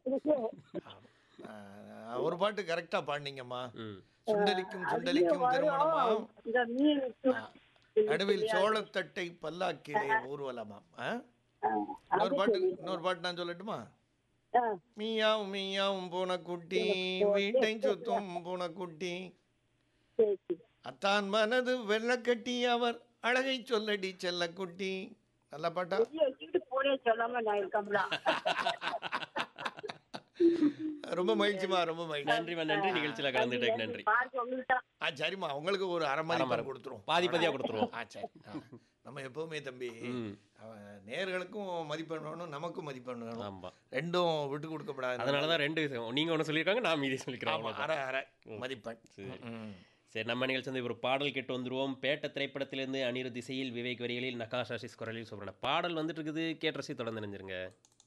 இருக்கு ஆ, ஒரு பாட்டு கரெக்டா பாடினீங்கம்மா ம் சுண்டலிக்கும் அதுலயும் சுண்டலிக்கும் வரும் திருமணமாம் இந்த மீன் நடுவில் சோளத்தட்டை பல்லாக்கிலே ஊர்வலமாம் ஆ? இன்னொரு பாட்டு இன்னொரு பாட்டு நான் சொல்லட்டுமா மீயாவும் மீயாவும் பூனைக்குட்டி வீட்டை சுத்தும் பூனைக்குட்டி அத்தான் மனது வெள்ளக்கட்டி அவர் அழகை சொல்லடி செல்லக்குட்டி நல்ல பாட்டா போனே சொல்லாம நான் இருக்கம்ல ரொம்ப மகிழ்ச்சிமா ரொம்ப மகிழ்ச்சி நன்றிமா நன்றி நிகழ்ச்சியில் கலந்துட்டேன் நன்றி பாருங்க உங்களுக்கு ஆ சரிம்மா உங்களுக்கு ஒரு அரை மதிப்பெண் கொடுத்துருவோம் பாதி பாதியாக கொடுத்துருவோம் ஆ சரி ஆ. நம்ம எப்பவுமே தம்பி ம். அவன் நேர்களுக்கும் மதிப்பெண் வேணும் நமக்கும் மதிப்பெண் வேணும் ஆமாம் ரெண்டும் விட்டு கொடுக்கப்படாது அதனால தான் ரெண்டு நீங்கள் ஒன்று சொல்லியிருக்காங்க நான் மீதி சொல்லிக்கிறேன் ஆமா, அவ்வளவுதான். அரை அரை மதிப்பெண் ம். சரி நம்ம நிகழ்ச்சி வந்து ஒரு பாடல் கேட்டு வந்துருவோம் பேட்ட திரைப்படத்திலிருந்து அனிருத் திசையில் விவேக் வரிகளில் நகாஷ் ஆஷிஸ் குரலில் சொல்கிறேன் பாடல் வந்துட்டு இருக்குது கேட்டு ரசி தொடர்ந்து நினைஞ்சிருங்க